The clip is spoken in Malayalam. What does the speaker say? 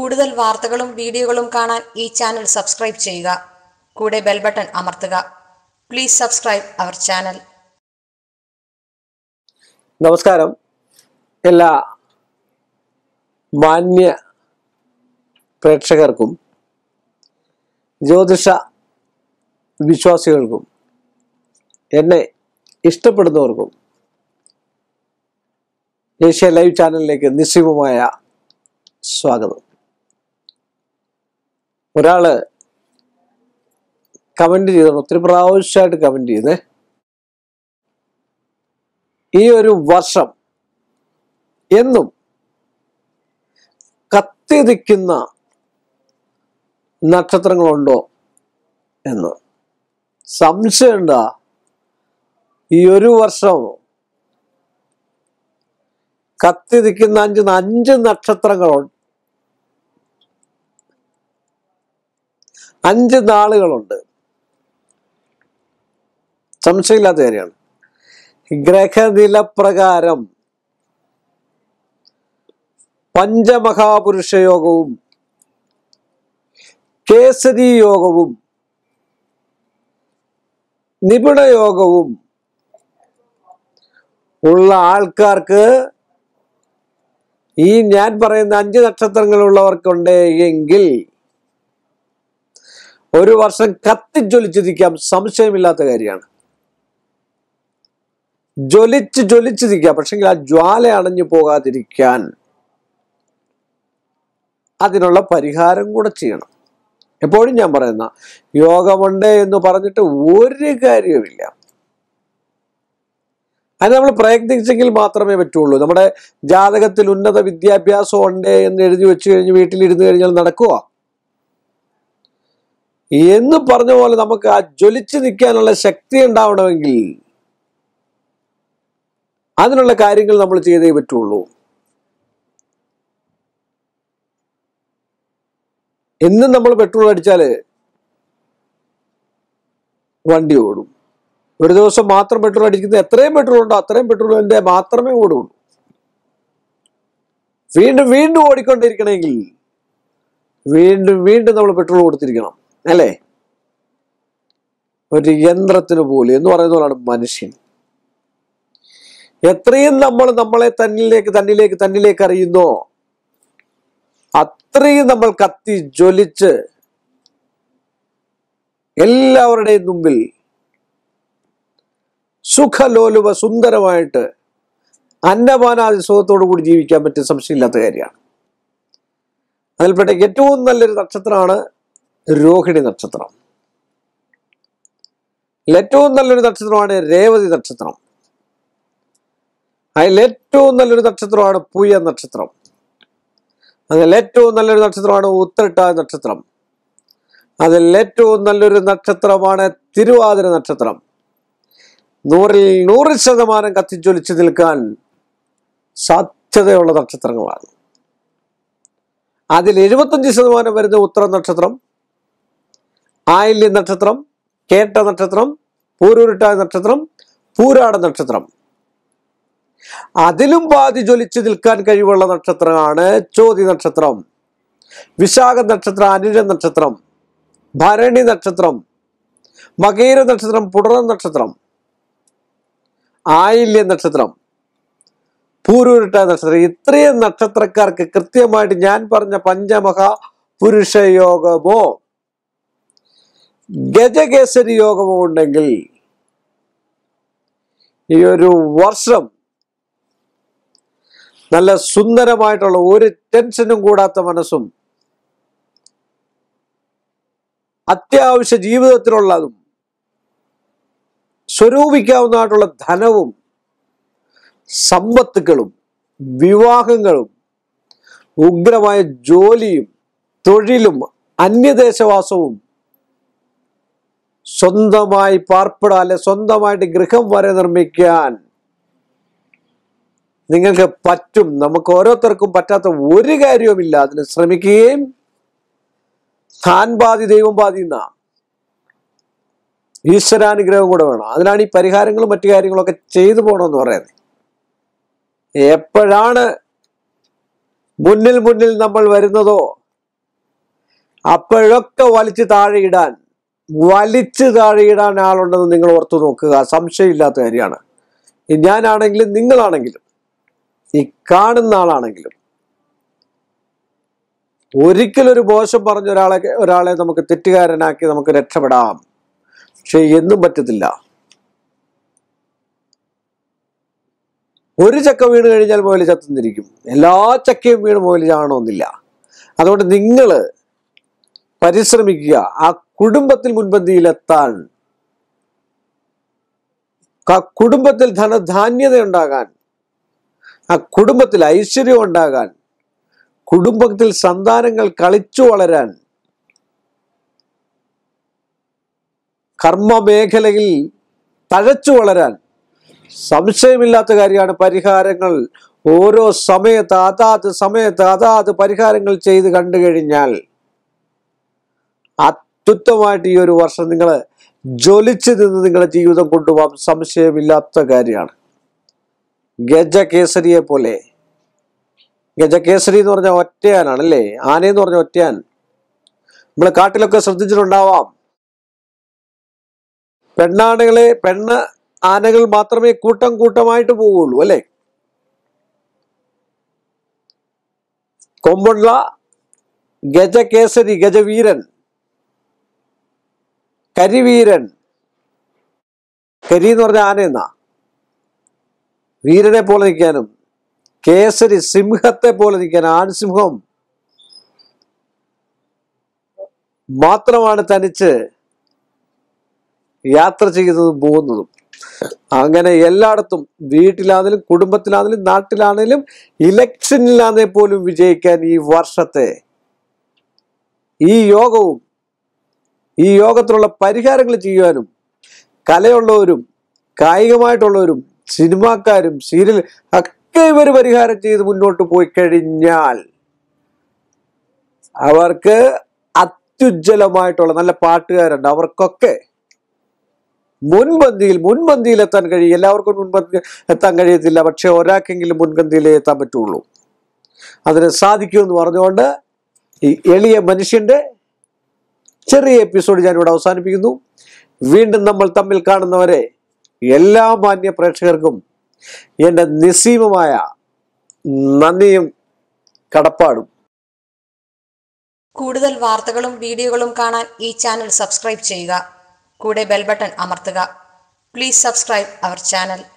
കൂടുതൽ വാർത്തകളും വീഡിയോകളും കാണാൻ ഈ ചാനൽ സബ്സ്ക്രൈബ് ചെയ്യുക കൂടെ ബെൽ ബട്ടൺ അമർത്തുക പ്ലീസ് സബ്സ്ക്രൈബ് അവർ ചാനൽ നമസ്കാരം എല്ലാ മാന്യ പ്രേക്ഷകർക്കും ജ്യോതിഷ വിശ്വാസികൾക്കും എന്നെ ഇഷ്ടപ്പെടുന്നവർക്കും ഏഷ്യ ലൈവ് ചാനലിലേക്ക് നിസ്സീമമായ സ്വാഗതം ഒരാള് കമന്റ് ചെയ്തു ഒത്തിരി പ്രാവശ്യമായിട്ട് കമന്റ് ചെയ്തേ ഈ ഒരു വർഷം എന്നും കത്തി നിൽക്കുന്ന നക്ഷത്രങ്ങളുണ്ടോ എന്ന് സംശയമുണ്ടാ ഈ ഒരു വർഷം കത്തി നിൽക്കുന്ന അഞ്ച് അഞ്ച് നക്ഷത്രങ്ങളുണ്ട് അഞ്ച് നാളുകളുണ്ട് സംശയമില്ലാത്ത കാര്യമാണ് ഗ്രഹനില പ്രകാരം പഞ്ചമഹാപുരുഷ യോഗവും കേസരി യോഗവും നിപുണ യോഗവും ഉള്ള ആൾക്കാർക്ക് ഈ ഞാൻ പറയുന്ന അഞ്ച് നക്ഷത്രങ്ങളുള്ളവർക്കുണ്ട് എങ്കിൽ ഒരു വർഷം കത്തിജ്വലിച്ചിരിക്കാം സംശയമില്ലാത്ത കാര്യമാണ് ജ്വലിച്ച് ജ്വലിച്ച് നിൽക്കുക പക്ഷെങ്കിൽ ആ ജ്വാല അണഞ്ഞു പോകാതിരിക്കാൻ അതിനുള്ള പരിഹാരം കൂടെ ചെയ്യണം എപ്പോഴും ഞാൻ പറയുന്ന യോഗമുണ്ട് എന്ന് പറഞ്ഞിട്ട് ഒരു കാര്യവുമില്ല അത് നമ്മൾ പ്രയത്നിച്ചെങ്കിൽ മാത്രമേ പറ്റുള്ളൂ നമ്മുടെ ജാതകത്തിൽ ഉന്നത വിദ്യാഭ്യാസം ഉണ്ട് എന്ന് എഴുതി വെച്ച് കഴിഞ്ഞ് വീട്ടിലിരുന്ന് കഴിഞ്ഞാൽ നടക്കുക എന്ന് പറഞ്ഞ പോലെ നമുക്ക് ആ ജ്വലിച്ച് നിൽക്കാനുള്ള ശക്തി ഉണ്ടാവണമെങ്കിൽ അതിനുള്ള കാര്യങ്ങൾ നമ്മൾ ചെയ്തേ പറ്റുള്ളൂ എന്നും നമ്മൾ പെട്രോൾ അടിച്ചാല് വണ്ടി ഓടും ഒരു ദിവസം മാത്രം പെട്രോൾ അടിക്കുന്നത് എത്രയും പെട്രോൾ ഉണ്ടോ അത്രയും പെട്രോളിന്റെ മാത്രമേ ഓടുള്ളൂ വീണ്ടും വീണ്ടും ഓടിക്കൊണ്ടിരിക്കണമെങ്കിൽ വീണ്ടും വീണ്ടും നമ്മൾ പെട്രോൾ കൊടുത്തിരിക്കണം അല്ലേ ഒരു യന്ത്രത്തിന് പോലും എന്ന് പറയുന്ന പോലാണ് മനുഷ്യൻ എത്രയും നമ്മൾ നമ്മളെ തന്നിലേക്ക് തന്നിലേക്ക് തന്നിലേക്ക് അറിയുന്നോ അത്രയും നമ്മൾ കത്തി ജ്വലിച്ച് എല്ലാവരുടെയും മുമ്പിൽ സുഖലോലുപ സുന്ദരമായിട്ട് അന്നപാനാദി സുഖത്തോടു കൂടി ജീവിക്കാൻ പറ്റിയ സംശയമില്ലാത്ത കാര്യമാണ് അതിൽപ്പെട്ട ഏറ്റവും നല്ലൊരു നക്ഷത്രമാണ് രോഹിണി നക്ഷത്രം ഏറ്റവും നല്ലൊരു നക്ഷത്രമാണ് രേവതി നക്ഷത്രം അതിൽ ഏറ്റവും നല്ലൊരു നക്ഷത്രമാണ് പൂയ നക്ഷത്രം അതിൽ ഏറ്റവും നല്ലൊരു നക്ഷത്രമാണ് ഉത്രട്ട നക്ഷത്രം അതിൽ ഏറ്റവും നല്ലൊരു നക്ഷത്രമാണ് തിരുവാതിര നക്ഷത്രം നൂറിൽ നൂറ് ശതമാനം കത്തിജ്വലിച്ച് നിൽക്കാൻ സാധ്യതയുള്ള നക്ഷത്രങ്ങളാണ് അതിൽ എഴുപത്തഞ്ച് ശതമാനം വരുന്ന ഉത്തര നക്ഷത്രം ആയില്യ നക്ഷത്രം കേട്ട നക്ഷത്രം പൂരൂരുട്ട നക്ഷത്രം പൂരാട നക്ഷത്രം അതിലും ബാധി ജ്വലിച്ചു നിൽക്കാൻ കഴിവുള്ള നക്ഷത്രമാണ് ചോതി നക്ഷത്രം വിശാഖ നക്ഷത്രം അനിഴ നക്ഷത്രം ഭരണി നക്ഷത്രം മകീര നക്ഷത്രം പുടറ നക്ഷത്രം ആയില്യ നക്ഷത്രം പൂരൂരിട്ട നക്ഷത്രം ഇത്രയും നക്ഷത്രക്കാർക്ക് കൃത്യമായിട്ട് ഞാൻ പറഞ്ഞ പഞ്ചമഹാ പുരുഷ യോഗമോ ഗജകേസരി യോഗമോ ഉണ്ടെങ്കിൽ ഈ ഒരു വർഷം നല്ല സുന്ദരമായിട്ടുള്ള ഒരു ടെൻഷനും കൂടാത്ത മനസ്സും അത്യാവശ്യ ജീവിതത്തിലുള്ളതും സ്വരൂപിക്കാവുന്നതായിട്ടുള്ള ധനവും സമ്പത്തുക്കളും വിവാഹങ്ങളും ഉഗ്രമായ ജോലിയും തൊഴിലും അന്യദേശവാസവും സ്വന്തമായി പാർപ്പിടാൻ അല്ലെ സ്വന്തമായിട്ട് ഗൃഹം വരെ നിർമ്മിക്കാൻ നിങ്ങൾക്ക് പറ്റും നമുക്ക് ഓരോരുത്തർക്കും പറ്റാത്ത ഒരു കാര്യവുമില്ല അതിന് ശ്രമിക്കുകയും താൻ ബാധി ദൈവം ബാധി എന്നാ ഈശ്വരാനുഗ്രഹം കൂടെ വേണം അതിനാണ് ഈ പരിഹാരങ്ങളും മറ്റു കാര്യങ്ങളൊക്കെ ചെയ്തു പോകണമെന്ന് പറയുന്നത് എപ്പോഴാണ് മുന്നിൽ മുന്നിൽ നമ്മൾ വരുന്നതോ അപ്പോഴൊക്കെ വലിച്ചു താഴെയിടാൻ വലിച്ചു താഴെയിടാൻ ആളുണ്ടെന്ന് നിങ്ങൾ ഓർത്തു നോക്കുക സംശയമില്ലാത്ത കാര്യമാണ് ഈ ഞാനാണെങ്കിലും നിങ്ങളാണെങ്കിലും ഈ കാണുന്ന ആളാണെങ്കിലും ഒരിക്കലൊരു മോശം പറഞ്ഞ ഒരാളെ ഒരാളെ നമുക്ക് തെറ്റുകാരനാക്കി നമുക്ക് രക്ഷപ്പെടാം പക്ഷെ എന്നും പറ്റത്തില്ല ഒരു ചക്ക വീണ് കഴിഞ്ഞാൽ മുതൽ ചത്തുന്നിരിക്കും എല്ലാ ചക്കയും വീണ് മുതൽ ചാകണമെന്നില്ല അതുകൊണ്ട് നിങ്ങൾ പരിശ്രമിക്കുക ആ കുടുംബത്തിൽ മുൻപന്തിയിലെത്താൻ ആ കുടുംബത്തിൽ ധനധാന്യത ഉണ്ടാകാൻ ആ കുടുംബത്തിൽ ഐശ്വര്യം ഉണ്ടാകാൻ കുടുംബത്തിൽ സന്താനങ്ങൾ കളിച്ചു വളരാൻ കർമ്മ മേഖലയിൽ തഴച്ചു വളരാൻ സംശയമില്ലാത്ത കാര്യമാണ് പരിഹാരങ്ങൾ ഓരോ സമയത്ത് അതാത് സമയത്ത് അതാത് പരിഹാരങ്ങൾ ചെയ്ത് കണ്ടു കഴിഞ്ഞാൽ അത്യുത്തമായിട്ട് ഈ ഒരു വർഷം നിങ്ങൾ ജ്വലിച്ചു നിന്ന് നിങ്ങളുടെ ജീവിതം കൊണ്ടുപോകാൻ സംശയമില്ലാത്ത കാര്യമാണ് ഗജകേസരിയെ പോലെ ഗജകേസരി എന്ന് പറഞ്ഞ ഒറ്റയാനാണ് അല്ലേ ആനയെന്ന് പറഞ്ഞ ഒറ്റയാൻ നമ്മൾ കാട്ടിലൊക്കെ ശ്രദ്ധിച്ചിട്ടുണ്ടാവാം പെണ്ണാനകളെ പെണ്ണ് ആനകൾ മാത്രമേ കൂട്ടം കൂട്ടമായിട്ട് പോവുള്ളൂ അല്ലെ കൊമ്പുള്ള ഗജകേസരി ഗജവീരൻ കരിവീരൻ കരി എന്ന് പറഞ്ഞ ആനയെന്നാ വീരനെ പോലെ നിൽക്കാനും കേസരി സിംഹത്തെ പോലെ നിൽക്കാൻ ആൺസിംഹം മാത്രമാണ് തനിച്ച് യാത്ര ചെയ്യുന്നതും പോകുന്നതും അങ്ങനെ എല്ലായിടത്തും വീട്ടിലാണെങ്കിലും കുടുംബത്തിലാണെങ്കിലും നാട്ടിലാണെങ്കിലും ഇലക്ഷനിലാണെ പോലും വിജയിക്കാൻ ഈ വർഷത്തെ ഈ യോഗവും ഈ യോഗത്തിലുള്ള പരിഹാരങ്ങൾ ചെയ്യുവാനും കലയുള്ളവരും കായികമായിട്ടുള്ളവരും സിനിമാക്കാരും സീരിയൽ ഒക്കെ ഇവർ പരിഹാരം ചെയ്ത് മുന്നോട്ട് പോയി കഴിഞ്ഞാൽ അവർക്ക് അത്യുജ്വലമായിട്ടുള്ള നല്ല പാട്ടുകാരുണ്ട് അവർക്കൊക്കെ മുൻപന്തിയിൽ മുൻപന്തിയിൽ എത്താൻ കഴിയും എല്ലാവർക്കും മുൻപന്തി എത്താൻ കഴിയത്തില്ല പക്ഷെ ഒരാൾക്കെങ്കിലും മുൻപന്തിയിലേ എത്താൻ പറ്റുള്ളൂ അതിന് സാധിക്കുമെന്ന് പറഞ്ഞുകൊണ്ട് ഈ എളിയ മനുഷ്യന്റെ ചെറിയ എപ്പിസോഡ് ഞാനിവിടെ അവസാനിപ്പിക്കുന്നു വീണ്ടും നമ്മൾ തമ്മിൽ കാണുന്നവരെ എല്ലാ മാന്യ പ്രേക്ഷകർക്കും എൻ്റെ നിസ്സീമമായ നന്ദിയും കടപ്പാടും കൂടുതൽ വാർത്തകളും വീഡിയോകളും കാണാൻ ഈ ചാനൽ സബ്സ്ക്രൈബ് ചെയ്യുക കൂടെ ബെൽ ബട്ടൺ അമർത്തുക പ്ലീസ് സബ്സ്ക്രൈബ് അവർ ചാനൽ